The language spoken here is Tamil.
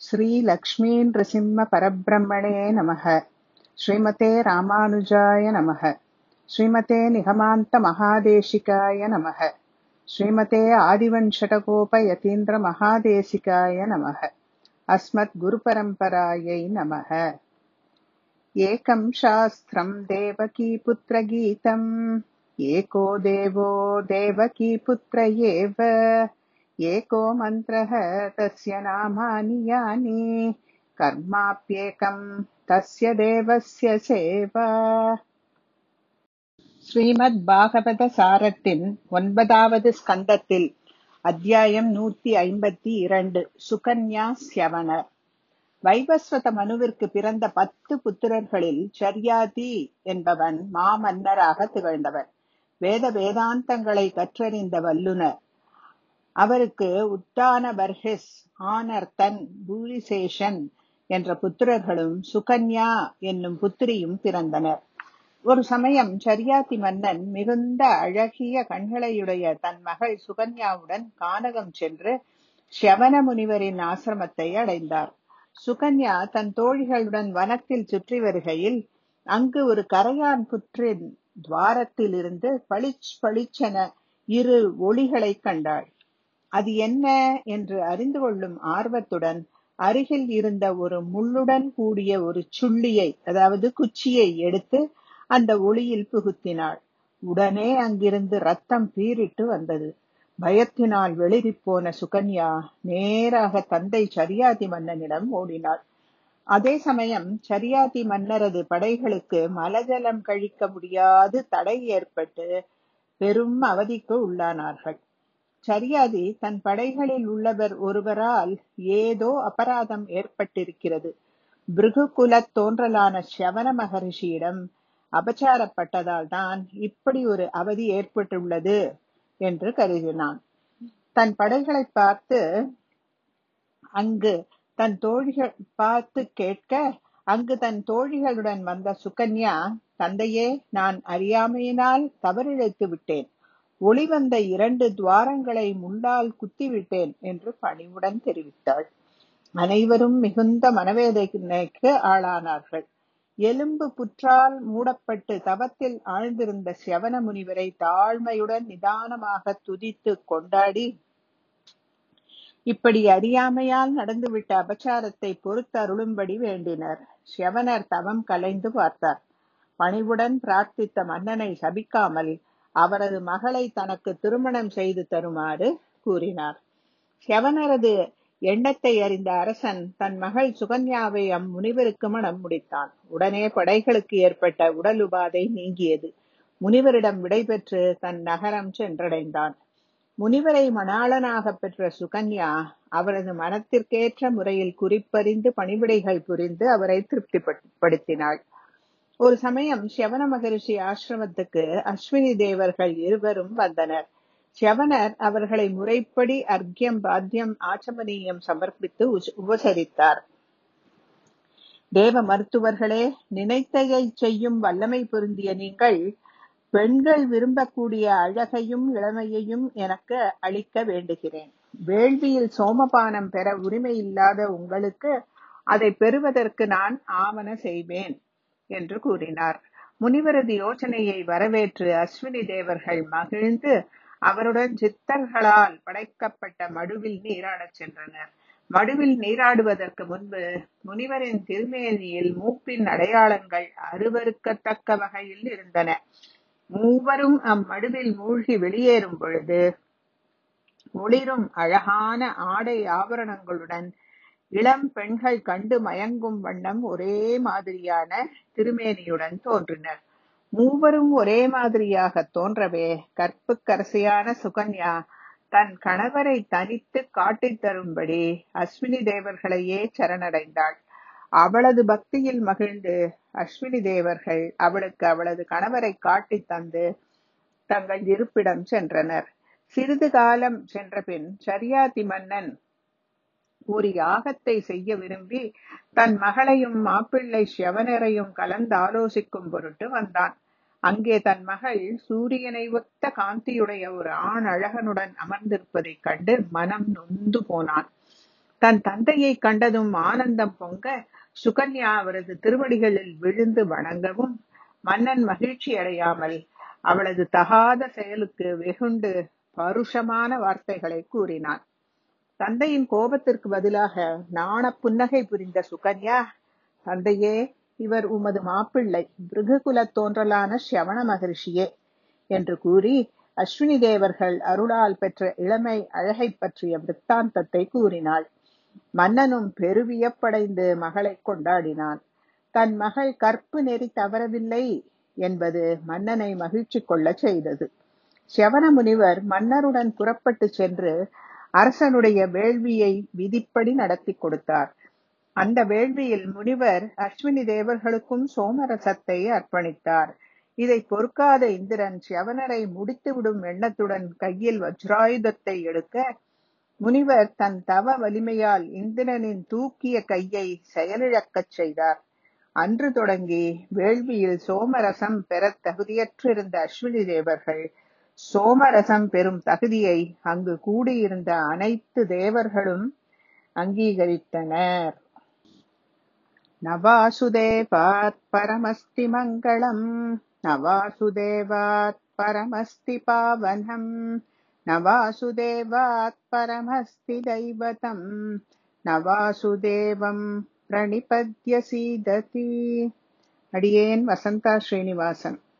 श्रीलक्ष्मीनृसिंहपरब्रह्मणे नमः श्रीमते रामानुजाय नमः श्रीमते निगमान्तमहादेशिकाय नमः श्रीमते आदिवञ्शटकोपयतीन्द्रमहादेशिकाय नमः अस्मद्गुरुपरम्परायै नमः एकं शास्त्रम् देवकीपुत्रगीतम् एको देवो देवकीपुत्र एव एको मन्त्रः तस्य नामानि यानि कर्माप्येकम् तस्य தேவஸ்ய சேவா ஸ்ரீமத் பாகவத சாரத்தின் ஒன்பதாவது ஸ்கந்தத்தில் அத்தியாயம் நூத்தி ஐம்பத்தி இரண்டு சுகன்யா சியவனர் வைவஸ்வத மனுவிற்கு பிறந்த பத்து புத்திரர்களில் சர்யாதி என்பவன் மாமன்னராக திகழ்ந்தவர் வேத வேதாந்தங்களை கற்றறிந்த வல்லுனர் அவருக்கு உத்தான பர்ஹிஸ் ஆனர்த்தன் பூரிசேஷன் என்ற புத்திரர்களும் சுகன்யா என்னும் புத்திரியும் பிறந்தனர் ஒரு சமயம் சரியாத்தி மன்னன் மிகுந்த அழகிய கண்களையுடைய தன் மகள் சுகன்யாவுடன் கானகம் சென்று ஷவன முனிவரின் ஆசிரமத்தை அடைந்தார் சுகன்யா தன் தோழிகளுடன் வனத்தில் சுற்றி வருகையில் அங்கு ஒரு கரையான் புற்றின் துவாரத்தில் இருந்து பளிச் பளிச்சென இரு ஒளிகளைக் கண்டாள் அது என்ன என்று அறிந்து கொள்ளும் ஆர்வத்துடன் அருகில் இருந்த ஒரு முள்ளுடன் கூடிய ஒரு சுள்ளியை அதாவது குச்சியை எடுத்து அந்த ஒளியில் புகுத்தினாள் உடனே அங்கிருந்து ரத்தம் பீரிட்டு வந்தது பயத்தினால் வெளிரிப் போன சுகன்யா நேராக தந்தை சரியாதி மன்னனிடம் ஓடினாள் அதே சமயம் சரியாதி மன்னரது படைகளுக்கு மலஜலம் கழிக்க முடியாது தடை ஏற்பட்டு பெரும் அவதிக்கு உள்ளானார்கள் சரியாதி தன் படைகளில் உள்ளவர் ஒருவரால் ஏதோ அபராதம் ஏற்பட்டிருக்கிறது பிருகு குலத் தோன்றலான சவன மகரிஷியிடம் அபச்சாரப்பட்டதால் தான் இப்படி ஒரு அவதி ஏற்பட்டுள்ளது என்று கருதினான் தன் படைகளை பார்த்து அங்கு தன் தோழிகள் பார்த்து கேட்க அங்கு தன் தோழிகளுடன் வந்த சுகன்யா தந்தையே நான் அறியாமையினால் தவறிழைத்து விட்டேன் ஒளிவந்த இரண்டு துவாரங்களை முள்ளால் குத்திவிட்டேன் என்று பணிவுடன் தெரிவித்தாள் அனைவரும் மிகுந்த மனவேதனைக்கு ஆளானார்கள் எலும்பு புற்றால் மூடப்பட்டு தவத்தில் ஆழ்ந்திருந்த சிவன முனிவரை தாழ்மையுடன் நிதானமாக துதித்து கொண்டாடி இப்படி அறியாமையால் நடந்துவிட்ட அபச்சாரத்தை பொறுத்து அருளும்படி வேண்டினர் சிவனர் தவம் கலைந்து பார்த்தார் பணிவுடன் பிரார்த்தித்த மன்னனை சபிக்காமல் அவரது மகளை தனக்கு திருமணம் செய்து தருமாறு கூறினார் செவனரது எண்ணத்தை அறிந்த அரசன் தன் மகள் சுகன்யாவை அம்முனிவருக்கு மனம் முடித்தான் உடனே படைகளுக்கு ஏற்பட்ட உடல் உபாதை நீங்கியது முனிவரிடம் விடைபெற்று தன் நகரம் சென்றடைந்தான் முனிவரை மணாளனாக பெற்ற சுகன்யா அவரது மனத்திற்கேற்ற முறையில் குறிப்பறிந்து பணிவிடைகள் புரிந்து அவரை திருப்திப்படுத்தினாள் ஒரு சமயம் சிவன மகரிஷி ஆசிரமத்துக்கு அஸ்வினி தேவர்கள் இருவரும் வந்தனர் சிவனர் அவர்களை முறைப்படி அர்க்கியம் பாத்தியம் ஆச்சமனீயம் சமர்ப்பித்து உபசரித்தார் தேவ மருத்துவர்களே நினைத்தையை செய்யும் வல்லமை பொருந்திய நீங்கள் பெண்கள் விரும்பக்கூடிய அழகையும் இளமையையும் எனக்கு அளிக்க வேண்டுகிறேன் வேள்வியில் சோமபானம் பெற உரிமை இல்லாத உங்களுக்கு அதை பெறுவதற்கு நான் ஆவண செய்வேன் என்று கூறினார் முனிவரது யோசனையை வரவேற்று அஸ்வினி தேவர்கள் மகிழ்ந்து அவருடன் சித்தர்களால் படைக்கப்பட்ட மடுவில் நீராடச் சென்றனர் மடுவில் நீராடுவதற்கு முன்பு முனிவரின் திருமேனியில் மூப்பின் அடையாளங்கள் அருவருக்கத்தக்க வகையில் இருந்தன மூவரும் அம்மடுவில் மூழ்கி வெளியேறும் பொழுது ஒளிரும் அழகான ஆடை ஆபரணங்களுடன் இளம் பெண்கள் கண்டு மயங்கும் வண்ணம் ஒரே மாதிரியான திருமேனியுடன் தோன்றினர் மூவரும் ஒரே மாதிரியாக தோன்றவே கற்புக்கரசியான சுகன்யா தன் கணவரை தனித்து காட்டித் தரும்படி அஸ்வினி தேவர்களையே சரணடைந்தாள் அவளது பக்தியில் மகிழ்ந்து அஸ்வினி தேவர்கள் அவளுக்கு அவளது கணவரை காட்டித் தந்து தங்கள் இருப்பிடம் சென்றனர் சிறிது காலம் சென்ற பின் சரியாதி மன்னன் ஒரு யாகத்தை செய்ய விரும்பி தன் மகளையும் மாப்பிள்ளை சிவனரையும் கலந்து ஆலோசிக்கும் பொருட்டு வந்தான் அங்கே தன் மகள் சூரியனை ஒத்த காந்தியுடைய ஒரு ஆண் அழகனுடன் அமர்ந்திருப்பதைக் கண்டு மனம் நொந்து போனான் தன் தந்தையை கண்டதும் ஆனந்தம் பொங்க சுகன்யா அவரது திருவடிகளில் விழுந்து வணங்கவும் மன்னன் மகிழ்ச்சி அடையாமல் அவளது தகாத செயலுக்கு வெகுண்டு பருஷமான வார்த்தைகளை கூறினான் தந்தையின் கோபத்திற்கு பதிலாக நாண புன்னகை புரிந்த சுகன்யா தந்தையே இவர் உமது மாப்பிள்ளை பிருகுகுலத் தோன்றலான சியவண மகரிஷியே என்று கூறி அஸ்வினி தேவர்கள் அருளால் பெற்ற இளமை அழகை பற்றிய விற்த்தாந்தத்தை கூறினாள் மன்னனும் பெருவியப்படைந்து மகளை கொண்டாடினான் தன் மகள் கற்பு நெறி தவறவில்லை என்பது மன்னனை மகிழ்ச்சி கொள்ளச் செய்தது செவன முனிவர் மன்னருடன் புறப்பட்டு சென்று அரசனுடைய வேள்வியை விதிப்படி நடத்தி கொடுத்தார் அந்த வேள்வியில் முனிவர் அஸ்வினி தேவர்களுக்கும் சோமரசத்தை அர்ப்பணித்தார் இதை பொறுக்காத இந்திரன் சிவனரை முடித்துவிடும் எண்ணத்துடன் கையில் வஜ்ராயுதத்தை எடுக்க முனிவர் தன் தவ வலிமையால் இந்திரனின் தூக்கிய கையை செயலிழக்கச் செய்தார் அன்று தொடங்கி வேள்வியில் சோமரசம் பெறத் தகுதியற்றிருந்த அஸ்வினி தேவர்கள் சோமரசம் பெறும் தகுதியை அங்கு கூடியிருந்த அனைத்து தேவர்களும் அங்கீகரித்தனர் நவாசுதேவாத் பரமஸ்தி மங்களம் நவாசுதேவாத் பரமஸ்தி பாவனம் நவாசுதேவாத் பரமஸ்தி தைவதம் நவாசுதேவம் பிரணிபத்ய சீததி அடியேன் வசந்தா ஸ்ரீனிவாசன்